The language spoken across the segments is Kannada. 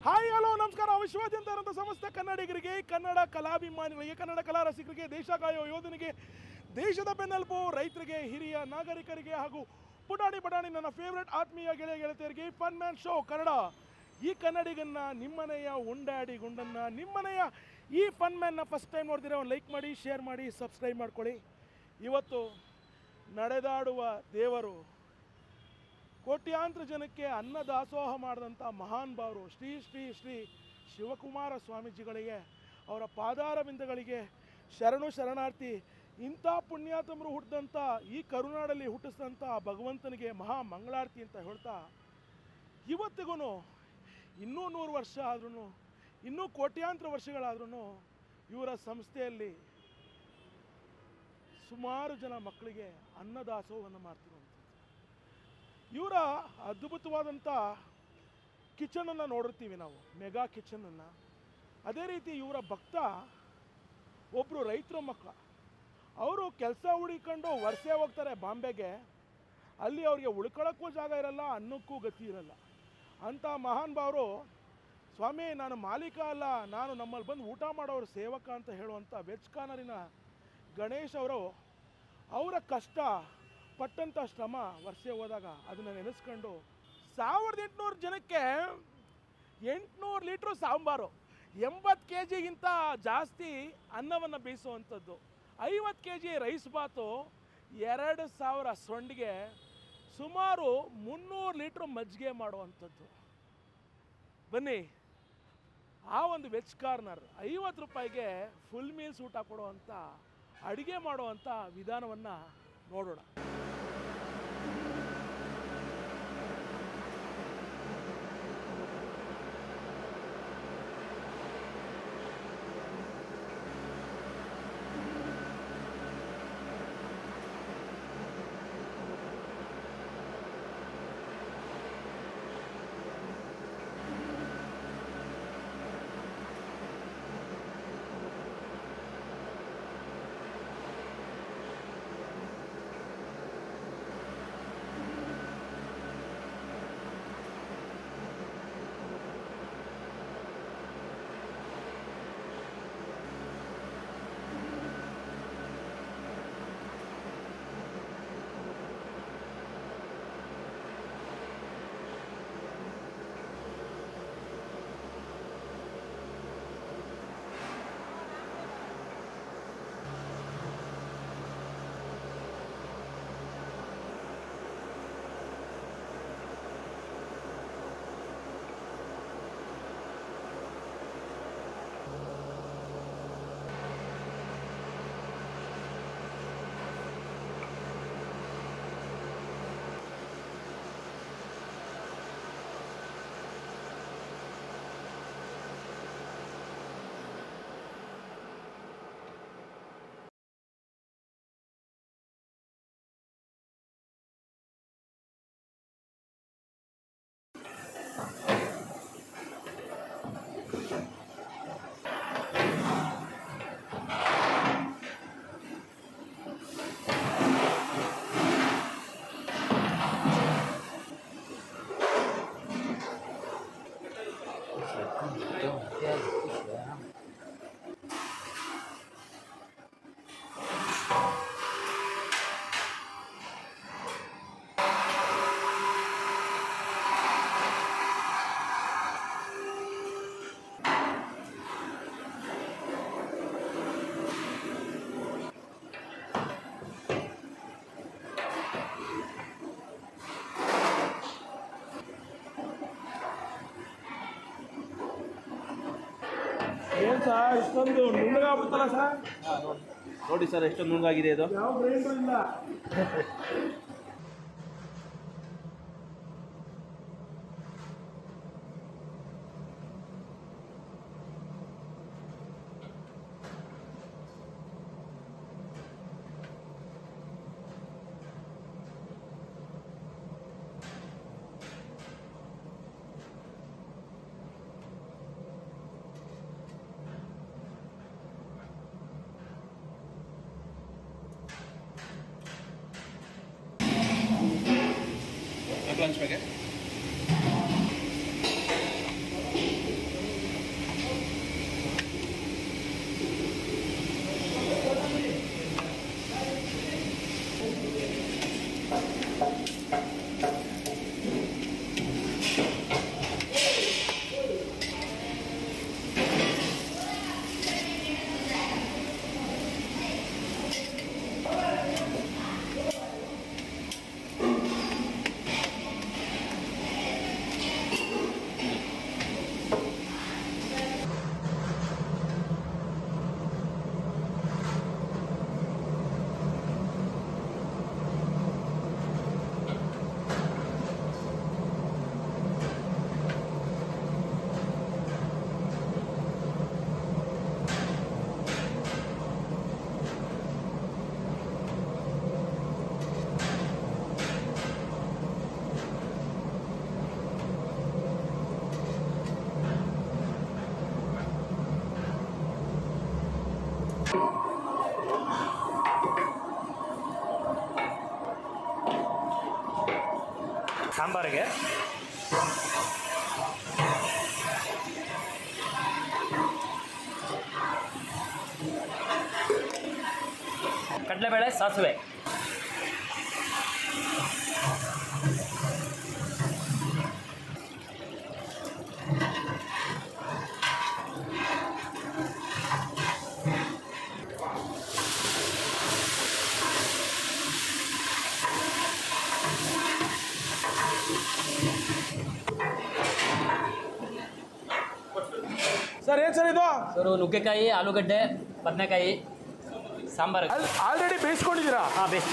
ಹಾಯ್ ಹಲೋ ನಮಸ್ಕಾರ ವಿಶ್ವಾದ್ಯಂತ ಇರುವಂಥ ಸಮಸ್ತ ಕನ್ನಡಿಗರಿಗೆ ಕನ್ನಡ ಕಲಾಭಿಮಾನಿಗಳಿಗೆ ಕನ್ನಡ ಕಲಾ ರಸಿಕರಿಗೆ ದೇಶ ಕಾಯೋ ಯೋಧನಿಗೆ ದೇಶದ ಬೆನ್ನೆಲುಬು ರೈತರಿಗೆ ಹಿರಿಯ ನಾಗರಿಕರಿಗೆ ಹಾಗೂ ಪುಟಾಣಿ ಪಟಾಣಿ ನನ್ನ ಫೇವ್ರೆಟ್ ಆತ್ಮೀಯ ಗೆಳೆಯ ಗೆಳತಿಯರಿಗೆ ಫನ್ ಮ್ಯಾನ್ ಶೋ ಕನ್ನಡ ಈ ಕನ್ನಡಿಗನ್ನ ನಿಮ್ಮನೆಯ ಉಂಡಾಡಿ ಗುಂಡನ್ನ ನಿಮ್ಮನೆಯ ಈ ಫನ್ ಮ್ಯಾನ್ನ ಫಸ್ಟ್ ಟೈಮ್ ನೋಡ್ತೀರಾ ಒಂದು ಲೈಕ್ ಮಾಡಿ ಶೇರ್ ಮಾಡಿ ಸಬ್ಸ್ಕ್ರೈಬ್ ಮಾಡ್ಕೊಳ್ಳಿ ಇವತ್ತು ನಡೆದಾಡುವ ದೇವರು ಕೋಟ್ಯಾಂತರ ಜನಕ್ಕೆ ಅನ್ನದಾಸೋಹ ಮಾಡಿದಂಥ ಮಹಾನ್ ಭಾವರು ಶ್ರೀ ಶ್ರೀ ಶ್ರೀ ಶಿವಕುಮಾರ ಸ್ವಾಮೀಜಿಗಳಿಗೆ ಅವರ ಪಾದಾರ ಬಿಂದಗಳಿಗೆ ಶರಣು ಶರಣಾರ್ಥಿ ಇಂಥ ಪುಣ್ಯಾತಮರು ಹುಟ್ಟಿದಂಥ ಈ ಕರುನಾಡಲ್ಲಿ ಹುಟ್ಟಿಸಿದಂಥ ಭಗವಂತನಿಗೆ ಮಹಾ ಮಂಗಳಾರತಿ ಅಂತ ಹೇಳ್ತಾ ಇವತ್ತಿಗೂ ಇನ್ನೂ ನೂರು ವರ್ಷ ಆದ್ರೂ ಇನ್ನೂ ಕೋಟ್ಯಾಂತರ ವರ್ಷಗಳಾದ್ರೂ ಇವರ ಸಂಸ್ಥೆಯಲ್ಲಿ ಸುಮಾರು ಜನ ಮಕ್ಕಳಿಗೆ ಅನ್ನದಾಸೋಹವನ್ನು ಮಾಡ್ತಿರುವಂಥದ್ದು ಇವರ ಅದ್ಭುತವಾದಂಥ ಕಿಚನನ್ನು ನೋಡಿರ್ತೀವಿ ನಾವು ಮೆಗಾ ಕಿಚನನ್ನು ಅದೇ ರೀತಿ ಇವರ ಭಕ್ತ ಒಬ್ಬರು ರೈತರ ಮಕ್ಕಳ ಅವರು ಕೆಲಸ ಹುಡಿಕೊಂಡು ವರ್ಷೆ ಹೋಗ್ತಾರೆ ಬಾಂಬೆಗೆ ಅಲ್ಲಿ ಅವ್ರಿಗೆ ಉಳ್ಕೊಳ್ಳೋಕ್ಕೂ ಜಾಗ ಇರಲ್ಲ ಅನ್ನಕ್ಕೂ ಗತಿ ಇರಲ್ಲ ಅಂಥ ಮಹಾನ್ ಭಾವರು ಸ್ವಾಮಿ ನಾನು ಮಾಲೀಕ ಅಲ್ಲ ನಾನು ನಮ್ಮಲ್ಲಿ ಬಂದು ಊಟ ಮಾಡೋರು ಸೇವಕ ಅಂತ ಹೇಳುವಂಥ ವೆಜ್ ಕಾರ್ನರಿನ ಗಣೇಶ್ ಅವರು ಅವರ ಕಷ್ಟ ಪಟ್ಟಂಥ ಶ್ರಮ ವರ್ಷೆ ಹೋದಾಗ ಅದನ್ನು ನೆನೆಸ್ಕೊಂಡು ಸಾವಿರದ ಎಂಟುನೂರು ಜನಕ್ಕೆ ಎಂಟುನೂರು ಲೀಟ್ರು ಸಾಂಬಾರು ಎಂಬತ್ತು ಕೆ ಜಿಗಿಂತ ಜಾಸ್ತಿ ಅನ್ನವನ್ನು ಬೇಯಿಸುವಂಥದ್ದು ಐವತ್ತು ಕೆ ಜಿ ರೈಸ್ ಬಾತು ಎರಡು ಸಾವಿರ ಸೊಂಡಿಗೆ ಸುಮಾರು ಮುನ್ನೂರು ಲೀಟ್ರ್ ಮಜ್ಜಿಗೆ ಮಾಡುವಂಥದ್ದು ಬನ್ನಿ ಆ ಒಂದು ವೆಜ್ ಕಾರ್ನರ್ ಐವತ್ತು ರೂಪಾಯಿಗೆ ಫುಲ್ ಮೀಲ್ಸ್ ಊಟ ಕೊಡುವಂಥ ಅಡುಗೆ ಮಾಡುವಂಥ ವಿಧಾನವನ್ನು ನೋಡೋಣ ಏನು ಸರ್ ಇಷ್ಟೊಂದು ನುಣ್ಣಗಾಗ್ಬಿಡ್ತಲ್ಲ ಸರ್ ನೋಡಿ ಸರ್ ಎಷ್ಟು ನುಂಗಾಗಿದೆ ಇದು ಯಾವ ಗ್ರೈಂಡ್ರು ಇಲ್ಲ ಲಂಚ್ ಬಗ್ಗೆ ಸಾಂಬಾರಿಗೆ ಕಡಲೆಬೇಳೆ ಸಾಸಿವೆ ಸರ್ ಏನು ಸರ್ ಇದು ಸರ್ ನುಗ್ಗೆಕಾಯಿ ಆಲೂಗಡ್ಡೆ ಬದನೆಕಾಯಿ ಸಾಂಬಾರು ಆಲ್ರೆಡಿ ಬೇಯಿಸ್ಕೊಂಡಿದ್ದೀರಾ ಹಾಂ ಬೇಸ್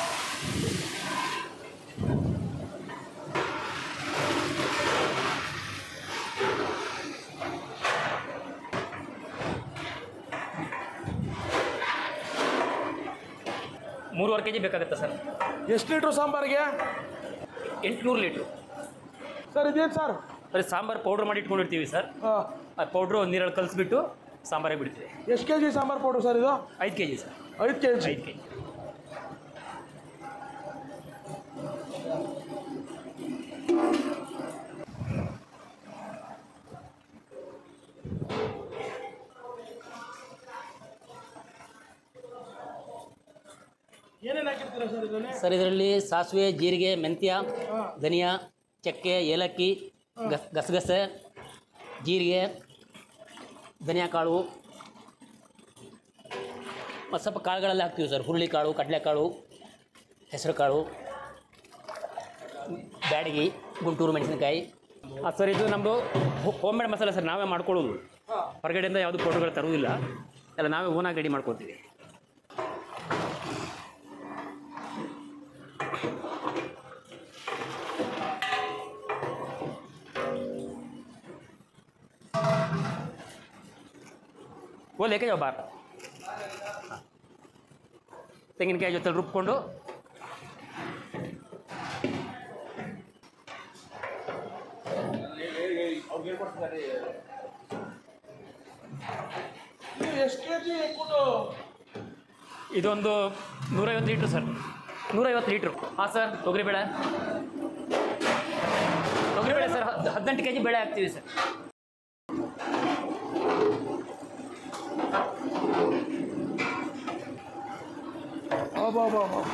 ಮೂರುವರೆ ಕೆ ಜಿ ಬೇಕಾಗುತ್ತೆ ಸರ್ ಎಷ್ಟು ಲೀಟ್ರು ಸಾಂಬಾರಿಗೆ ಎಂಟುನೂರು ಲೀಟ್ರು ಸರ್ ಇದೇನು ಸರ್ ಬರೀ ಸಾಂಬಾರು ಪೌಡ್ರ್ ಮಾಡಿ ಇಟ್ಕೊಂಡಿರ್ತೀವಿ ಸರ್ ಹಾಂ ಆ ಪೌಡ್ರು ನೀರಲ್ಲಿ ಕಲಿಸ್ಬಿಟ್ಟು ಸಾಂಬಾರಿಗೆ ಬಿಡ್ತೀವಿ ಎಷ್ಟು K G sambar powder sir ಇದು ಐದು ಕೆ ಜಿ ಸರ್ ಐದು ಕೆ ಜಿ ಐದು ಕೆ ಜಿ ಏನೇನು ಹಾಕಿರ್ತೀರಾ ಸರ್ ಇದರಲ್ಲಿ ಸರ್ ಇದರಲ್ಲಿ ಸಾಸಿವೆ ಜೀರಿಗೆ ಮೆಂತ್ಯ ಹಾಂ ಧನಿಯಾ ಚಕ್ಕೆ ಏಲಕ್ಕಿ ಗಸ್ ಗಸಗಸೆ ಜೀರಿಗೆ ಧನಿಯಾ ಕಾಳು ಮತ್ತು ಸ್ವಲ್ಪ ಕಾಳುಗಳೆಲ್ಲ ಹಾಕ್ತೀವಿ ಸರ್ ಹುರುಳಿಕಾಳು ಕಡಲೆಕಾಳು ಹೆಸರು ಕಾಳು ಬ್ಯಾಡಗಿ ಗುಂಟೂರು ಮೆಣಸಿನಕಾಯಿ ಹಾಂ ಸರ್ ಇದು ನಮ್ಮದು ಹೋಮ್ ಮೇಡ್ ಮಸಾಲೆ ಸರ್ ನಾವೇ ಮಾಡ್ಕೊಳ್ಳೋದು ಹಾಂ ಹೊರಗಡೆಯಿಂದ ಯಾವುದು ಪೌಡರ್ಗಳು ತರುವುದಿಲ್ಲ ಎಲ್ಲ ನಾವೇ ಓನಾಗಿ ರೆಡಿ ಮಾಡ್ಕೊತೀವಿ वो लेके जाओ बाहर हाँ। ತೆಂಗಿನಕಾಯಿ ಜೊತೆ ರುಬ್ಕೊಂಡು ನೀವು ಎಷ್ಟು ಕೆ ಜಿ ಕೊಟ್ಟು ಇದೊಂದು ನೂರೈವತ್ತು ಲೀಟ್ರು ಸರ್ ನೂರೈವತ್ತು ಲೀಟ್ರು ಹಾಂ ಸರ್ ತೊಗರಿಬೇಳೆ ತೊಗರಿಬೇಳೆ ಸರ್ ಹದ್- ಹದಿನೆಂಟು ಕೆ ಜಿ ಬೇಳೆ ಹಾಕ್ತೀವಿ ಸರ್ ಅಬ್ಬಾ ಬಾ ಬಾ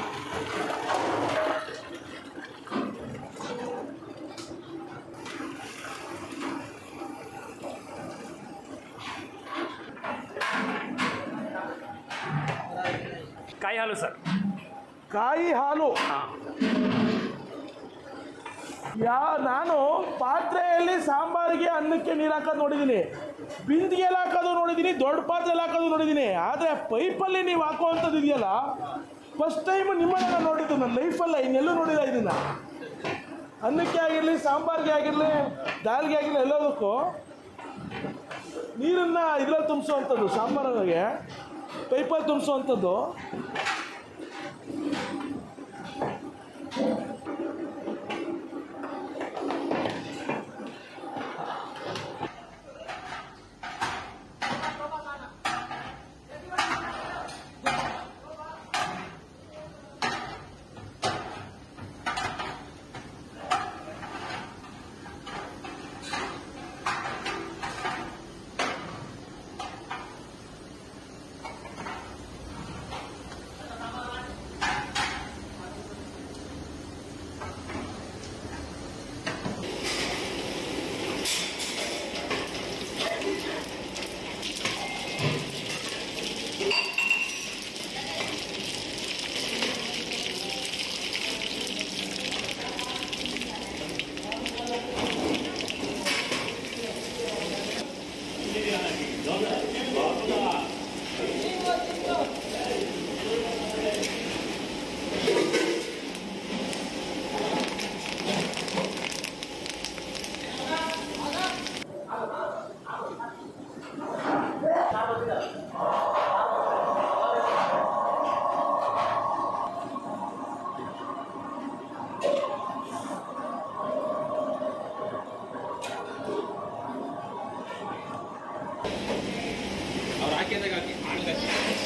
ಕಾಯಿ ಹಾಲು ಸರ್ ಕಾಯಿ ಹಾಲು ಹಾಂ ಯಾ ನಾನು ಪಾತ್ರೆಯಲ್ಲಿ ಸಾಂಬಾರಿಗೆ ಅನ್ನಕ್ಕೆ ನೀರು ಹಾಕೋದು ನೋಡಿದ್ದೀನಿ ಬಿಂದಿಗೆಲ್ಲ ಹಾಕೋದು ನೋಡಿದ್ದೀನಿ ದೊಡ್ಡ ಪಾತ್ರೆಯಲ್ಲಿ ಹಾಕೋದು ನೋಡಿದ್ದೀನಿ ಆದರೆ ಪೈಪಲ್ಲಿ ನೀವು ಹಾಕುವಂಥದ್ದು ಇದೆಯಲ್ಲ ಫಸ್ಟ್ ಟೈಮ್ ನಿಮ್ಮನ್ನ ನಾನು ನೋಡಿದ್ದು ನನ್ನ ಲೈಫಲ್ಲ ಇನ್ನೆಲ್ಲೂ ನೋಡಿಲ್ಲ ಇದನ್ನು ಅನ್ನಕ್ಕೆ ಆಗಿರಲಿ ಸಾಂಬಾರಿಗೆ ಆಗಿರಲಿ ದಾಲ್ಗೆ ಆಗಿರಲಿ ಎಲ್ಲದಕ್ಕೂ ನೀರನ್ನು ಇದರಲ್ಲಿ ತುಂಬಿಸುವಂಥದ್ದು ಸಾಂಬಾರಿಗೆ ಪೈಪಲ್ಲಿ ತುಂಬಿಸುವಂಥದ್ದು ಅವ್ರು ಹಾಕಿದಾಗ ಹಾಕಿ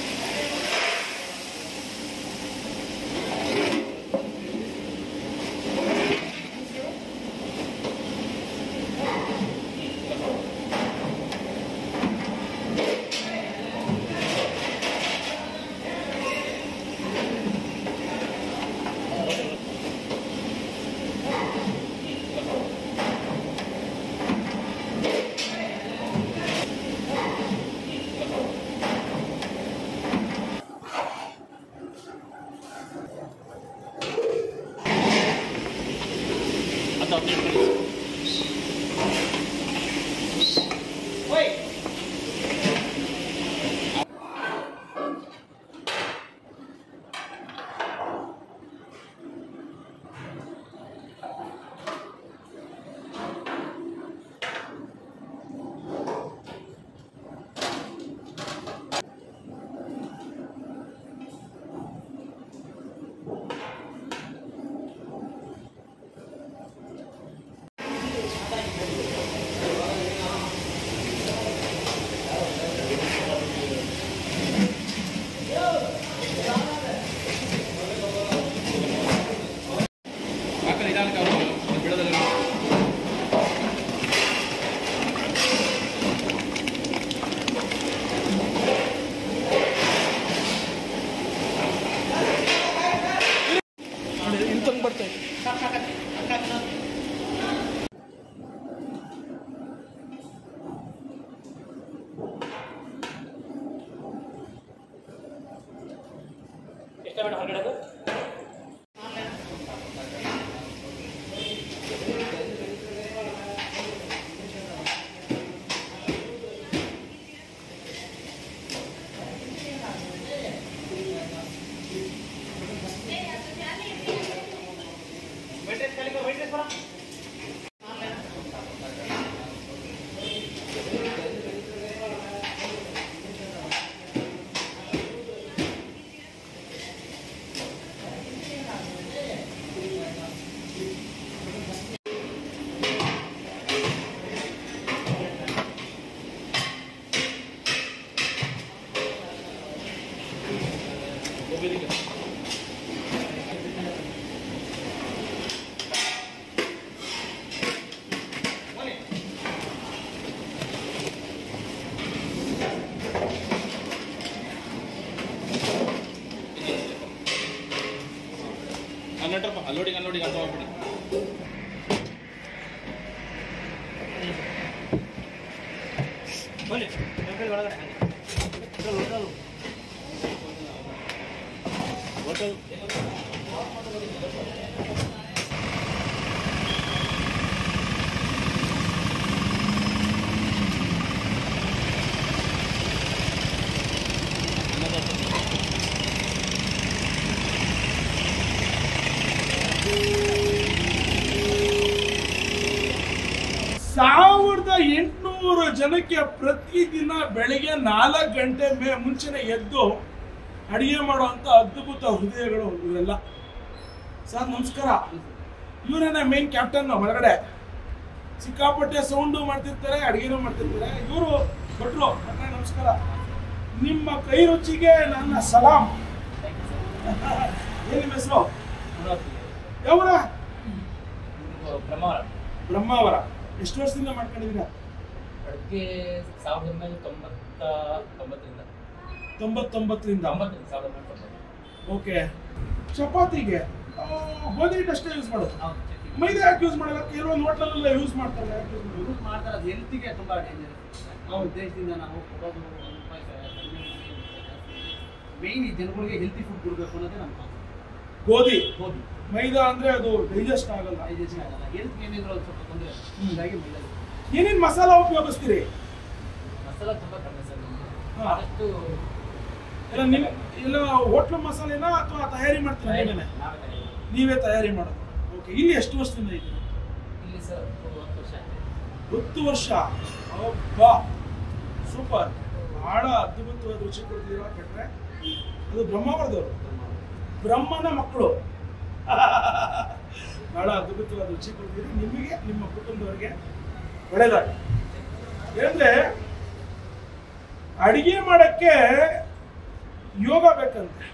ಮೇಡಮ್ ಹೊರಗಡೆದು ಹನ್ನೆರಡು ಅಲ್ಲೋಡಿಗೆ ಅಲ್ಲೋಡಿಗೆ ಅಂತ ಹೋಗ್ಬಿಡಿ ಬನ್ನಿ ಒಳಗಡೆ ಹೋಟೆಲ್ ಸಾವಿರದ ಎಂಟುನೂರು ಜನಕ್ಕೆ ಪ್ರತಿದಿನ ಬೆಳಿಗ್ಗೆ ನಾಲ್ಕು ಗಂಟೆ ಮೇ ಮುಂಚೆನೆ ಎದ್ದು ಅಡಿಗೆ ಮಾಡುವಂತ ಅದ್ಭುತ ಹೃದಯಗಳು ಇವೆಲ್ಲ ಸರ್ ನಮಸ್ಕಾರ ಇವರೇನೆ ಮೇನ್ ಕ್ಯಾಪ್ಟನ್ ಒಳಗಡೆ ಸಿಕ್ಕಾಪಟ್ಟೆ ಸೌಂಡು ಮಾಡ್ತಿರ್ತಾರೆ ಅಡಿಗೆನೂ ಮಾಡ್ತಿರ್ತಾರೆ ಇವರು ಭಟ್ರು ಭಟ್ರೆ ನಮಸ್ಕಾರ ನಿಮ್ಮ ಕೈ ರುಚಿಗೆ ನನ್ನ ಸಲಾಂ ಏನ್ ನಿಮ್ಮ ಹೆಸರು ಯಾವರ ಬ್ರಹ್ಮಾವರ ಬ್ರಹ್ಮಾವರ ಎಷ್ಟು ವರ್ಷದಿಂದ ಮಾಡ್ಕೊಂಡಿದ್ದೀರಾ ಅಡುಗೆ ಸಾವಿರದ ಒಂಬೈನೂರ ತೊಂಬತ್ತ ತೊಂಬತ್ತರಿಂದ ತೊಂಬತ್ತೊಂಬತ್ತರಿಂದ ತೊಂಬತ್ತರಿಂದ ಸಾವಿರದ ಒಂಬೈನೂರ ತೊಂಬತ್ತು ಓಕೆ ಚಪಾತಿಗೆ ಆ, ಗೋಧಿ ಹಿಟ್ಟು ಅಷ್ಟೇ ಯೂಸ್ ಮಾಡೋದು ಹೌದು ಚಟ್ನಿ. ಮೈದಾ ಯಾಕೆ ಯೂಸ್ ಮಾಡಲ್ಲ ಕೆಲವೊಂದು ಹೋಟ್ಲಲ್ಲೆಲ್ಲ ಯೂಸ್ ಮಾಡ್ತಾರೆ ಯಾಕೆ ಯೂಸ್ ಮಾಡೋದು ಯೂಸ್ ಮಾಡ್ತಾರೆ ಅದು ಹೆಲ್ತಿಗೆ ತುಂಬಾ ಡೇಂಜರ್ ಆ ಉದ್ದೇಶದಿಂದ ನಾವು ಕೊಡೋದು ಒಂದು ರೂಪಾಯಿ ಮೇಯ್ನ್ ಈ ಜನಗಳಿಗೆ ಹೆಲ್ತಿ ಫುಡ್ ಕೊಡಬೇಕು ಅನ್ನೋದೇ ನಮ್ಮ ಕಾನ್ಸೆಪ್ಟ್ ಗೋಧಿ ಗೋಧಿ ಮೈದಾ ಅಂದ್ರೆ ಅದು ಡೈಜೆಸ್ಟ್ ಆಗಲ್ಲ ಡೈಜೆಷನ್ ಆಗಲ್ಲ ಹೆಲ್ತ್ ಏನಿದ್ರು ಒಂದು ಸ್ವಲ್ಪ ತೊಂದರೆ ಹೀಗಾಗಿ ಮೈದಾ ಏನೇನ್ ಮಸಾಲ ಉಪಯೋಗಿಸ್ತೀರಿ ಮಸಾಲ ತುಂಬ ಕಡಿಮೆ ಸರ್ ನಮ್ದು. ಹಾ. ಆದಷ್ಟು ಎಲ್ಲ ನಿಮ್ ಎಲ್ಲ ಹೋಟ್ಲು ಮಸಾಲೆನಾ ಅಥವಾ ತಯಾರಿ ಮಾಡ್ತೀರಾ ನೀವೇನೆ ನಾವೇ ತಯಾರಿ ಮಾಡೋದು. ನೀವೇ ತಯಾರಿ ಮಾಡೋದು ಓಕೆ ಇಲ್ಲಿ ಎಷ್ಟು ವರ್ಷದಿಂದ ಇದ್ದೀರಾ ಇಲ್ಲಿ ಸರ್ ಹತ್ತು ವರ್ಷ ಆಯ್ತು ಹತ್ತು ವರ್ಷ ಅಬ್ಬಾ ಸೂಪರ್ ಬಹಳ ಅದ್ಭುತವಾದ ರುಚಿ ಕೊಡ್ತೀರಾ ಭಟ್ರೆ ಅದು ಬ್ರಹ್ಮಾವರದವರು ಬ್ರಹ್ಮನ ಮಕ್ಕಳು ಬಹಳ ಅದ್ಭುತವಾದ ರುಚಿ ಕೊಡ್ತೀರಿ ನಿಮಗೆ ನಿಮ್ಮ ಕುಟುಂಬದವರಿಗೆ ಒಳ್ಳೆಯದಾಗಿ ಏನಂದ್ರೆ ಅಡಿಗೆ ಮಾಡಕ್ಕೆ ಯೋಗ ಬೇಕಂತೆ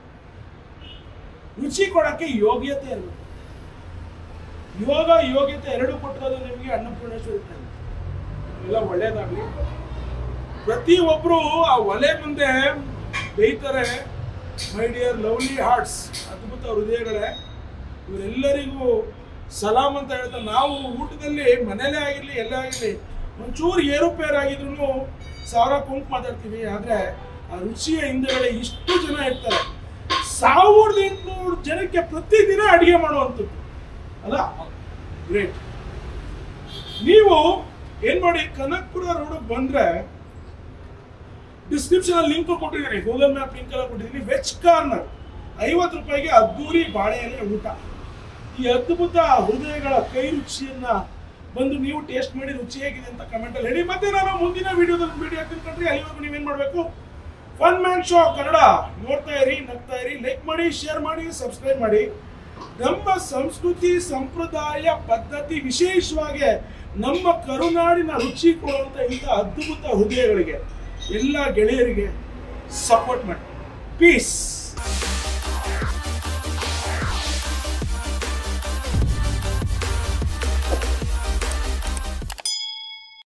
ರುಚಿ ಕೊಡಕ್ಕೆ ಯೋಗ್ಯತೆ ಇರಬೇಕು ಯೋಗ ಯೋಗ್ಯತೆ ಎರಡು ಕೊಟ್ಟಿರೋದು ನಿಮಗೆ ಅನ್ನಪೂರ್ಣೇಶ್ವರಿ ತಾಯಿ. ಎಲ್ಲ ಒಳ್ಳೇದಾಗ್ಲಿ ಪ್ರತಿ ಒಬ್ರು ಆ ಒಲೆ ಮುಂದೆ ಬೇಯ್ತಾರೆ ಮೈ ಡಿಯರ್ ಲವ್ಲಿ ಹಾರ್ಟ್ಸ್ ಅದ್ಭುತ ಹೃದಯಗಳೇ ಇವರೆಲ್ಲರಿಗೂ ಸಲಾಮ್ ಅಂತ ಹೇಳ್ತಾ ನಾವು ಊಟದಲ್ಲಿ ಮನೇಲೇ ಆಗಿರ್ಲಿ ಎಲ್ಲೇ ಆಗಿರ್ಲಿ ಒಂಚೂರು ಏರುಪೇರು ಆಗಿದ್ರು ಸಾವಿರ ಕುಂಕು ಮಾತಾಡ್ತೀವಿ ಆದ್ರೆ ಆ ರುಚಿಯ ಹಿಂದೆಗಡೆ ಇಷ್ಟು ಜನ ಇರ್ತಾರೆ ಸಾವಿರದ ಎಂಟುನೂರು ಜನಕ್ಕೆ ಪ್ರತಿದಿನ ಅಡಿಗೆ ಮಾಡುವಂಥದ್ದು ಅಲ್ಲ ಗ್ರೇಟ್ ನೀವು ಏನ್ ಮಾಡಿ ಕನಕ್ಪುರ ರೋಡ್ ಬಂದ್ರೆ ಡಿಸ್ಕ್ರಿಪ್ಷನ್ ಅಲ್ಲಿ ಲಿಂಕ್ ಕೊಟ್ಟಿದ್ದೀನಿ ಗೂಗಲ್ ಮ್ಯಾಪ್ ಲಿಂಕ್ ಎಲ್ಲ ಕೊಟ್ಟಿದ್ದೀನಿ ವೆಜ್ ಕಾರ್ನರ್ ಐವತ್ತು ರೂಪಾಯಿಗೆ ಅದ್ದೂರಿ ಬಾಳೆ ಎಲೆ ಊಟ ಈ ಅದ್ಭುತ ಹೃದಯಗಳ ಕೈ ರುಚಿಯನ್ನ ಬಂದು ನೀವು ಟೇಸ್ಟ್ ಮಾಡಿ ರುಚಿ ಹೇಗಿದೆ ಅಂತ ಕಮೆಂಟ್ ಅಲ್ಲಿ ಹೇಳಿ ಮತ್ತೆ ನಾನು ಮುಂದಿನ ವಿಡಿಯೋದಲ್ಲಿ ವಿಡಿಯೋ ಹಾಕ್ತೀನಿ ಕಣ್ರಿ ಅಲ್ಲಿವರೆಗೂ ನೀವೇನ್ ಮಾಡ್ಬೇಕು ಫನ್ ಮ್ಯಾನ್ ಶೋ ಕನ್ನಡ ನೋಡ್ತಾ ಇರಿ ನಗ್ತಾ ಇರಿ ಲೈಕ್ ಮಾಡಿ ಶೇರ್ ಮಾಡಿ ಸಬ್ಸ್ಕ್ರೈಬ್ ಮಾಡಿ ನಮ್ಮ ಸಂಸ್ಕೃತಿ ಸಂಪ್ರದಾಯ ಪದ್ಧತಿ ವಿಶೇಷವಾಗಿ ನಮ್ಮ ಕರುನಾಡಿನ ರುಚಿ ಕೊಡುವಂತ ಇಂಥ ಅದ್ಭುತ ಹೃದಯಗಳಿಗೆ ಎಲ್ಲ ಗೆಳೆಯರಿಗೆ ಸಪೋರ್ಟ್ ಮಾಡಿ ಪೀಸ್